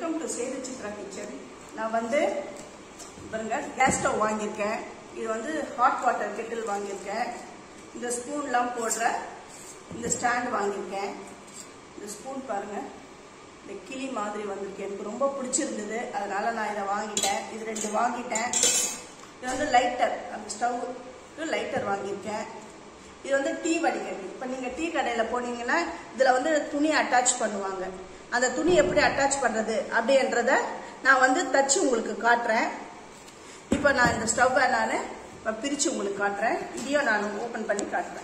welcome to Sethu Chitra kitchen நான் வந்து பாருங்க கேஸ் ஸ்டவ் வாங்கியிருக்கேன் இது வந்து ஹாட் வாட்டர் கெட்டில் வாங்கியிருக்கேன் இந்த ஸ்பூன்லாம் போடுற இந்த ஸ்டாண்ட் வாங்கியிருக்கேன் இந்த ஸ்பூன் பாருங்க இந்த கிளி மாதிரி வந்திருக்கு எனக்கு ரொம்ப பிடிச்சிருந்தது அதனால நான் இதை வாங்கிட்டேன் இது ரெண்டு வாங்கிட்டேன் இது வந்து லைட்டர் அந்த ஸ்டவ்வுக்கு லைட்டர் வாங்கியிருக்கேன் இது வந்து டீ வடிகட்டி இப்போ நீங்கள் டீ கடையில் போனீங்கன்னா இதில் வந்து துணி அட்டாச் பண்ணுவாங்க அந்த துணி எப்படி அட்டாச் பண்ணுறது அப்படின்றத நான் வந்து தச்சு உங்களுக்கு காட்டுறேன் இப்போ நான் இந்த ஸ்டவ்வை நான் இப்போ பிரித்து உங்களுக்கு காட்டுறேன் இதையும் நான் ஓப்பன் பண்ணி காட்டுறேன்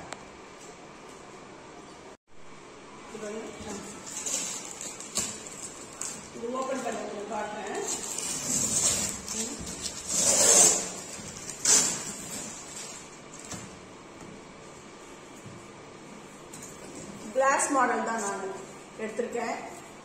இது வந்து இது ஓப்பன் பண்ணி உங்களுக்கு காட்டுறேன் கிளாஸ் மாடல் தான் நான் எடுத்திருக்கேன்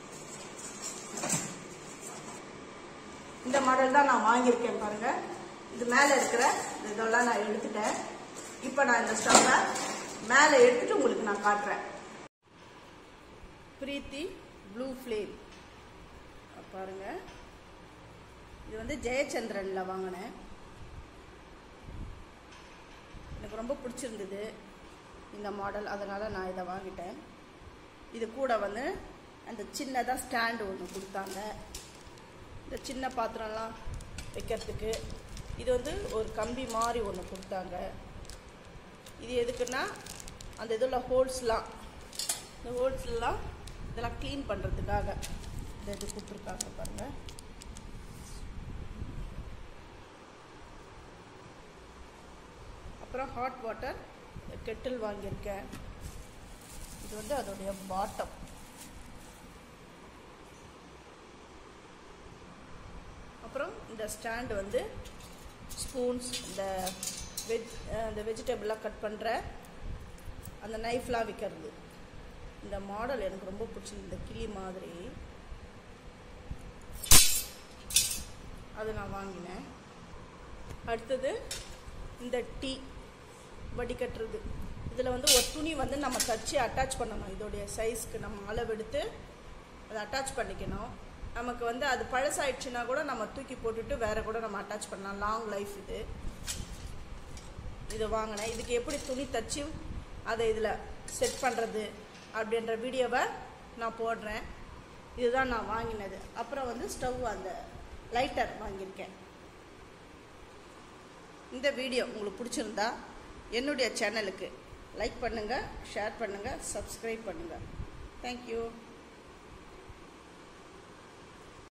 இந்த மாடல் தான் நான் வாங்கியிருக்கேன் பாருங்க இது மேலே இருக்கிற இதெல்லாம் நான் எடுத்துட்டேன் இப்போ நான் இந்த ஸ்டவ்வை மேலே எடுத்துட்டு உங்களுக்கு நான் காட்டுறேன் பிரீத்தி ப்ளூ ஃப்ளேம் பாருங்க இது வந்து ஜெயச்சந்திரனில் வாங்கினேன் எனக்கு ரொம்ப பிடிச்சிருந்தது இந்த மாடல் அதனால் நான் இதை வாங்கிட்டேன் இது கூட வந்து அந்த சின்னதாக ஸ்டாண்டு ஒன்று கொடுத்தாங்க இந்த சின்ன பாத்திரம்லாம் வைக்கிறதுக்கு இது வந்து ஒரு கம்பி மாதிரி ஒன்று கொடுத்தாங்க இது எதுக்குன்னா அந்த இதில் ஹோல்ஸ்லாம் இந்த ஹோல்ஸ்லாம் இதெல்லாம் க்ளீன் பண்ணுறதுக்காக இந்த இது கொடுத்துருக்காங்க பாருங்கள் அப்புறம் ஹாட் வாட்டர் கெட்டில் வாங்கியிருக்கேன் இது வந்து அதோடைய பாட்டம் அப்புறம் இந்த ஸ்டாண்டு வந்து ஸ்பூன்ஸ் இந்த வெஜ் இந்த வெஜிடபிளாக கட் பண்ணுற அந்த நைஃப்லாம் விற்கிறது இந்த மாடல் எனக்கு ரொம்ப பிடிச்சிருந்தது இந்த கிளி மாதிரி அது நான் வாங்கினேன் அடுத்தது இந்த டீ வடிகட்டுறது இதில் வந்து ஒரு துணி வந்து நம்ம தச்சு அட்டாச் பண்ணணும் இதோடைய சைஸ்க்கு நம்ம அளவெடுத்து அதை அட்டாச் பண்ணிக்கணும் நமக்கு வந்து அது பழசாயிடுச்சுன்னா கூட நம்ம தூக்கி போட்டுட்டு வேற கூட நம்ம அட்டாச் பண்ணலாம் லாங் லைஃப் இது இது வாங்கினேன் இதுக்கு எப்படி துணி தச்சு அதை இதில் செட் பண்ணுறது அப்படின்ற வீடியோவை நான் போடுறேன் இதுதான் நான் வாங்கினது அப்புறம் வந்து ஸ்டவ் அந்த லைட்டர் வாங்கியிருக்கேன் இந்த வீடியோ உங்களுக்கு பிடிச்சிருந்தா என்னுடைய சேனலுக்கு லைக் பண்ணுங்கள் ஷேர் பண்ணுங்கள் சப்ஸ்கிரைப் பண்ணுங்கள் தேங்க்யூ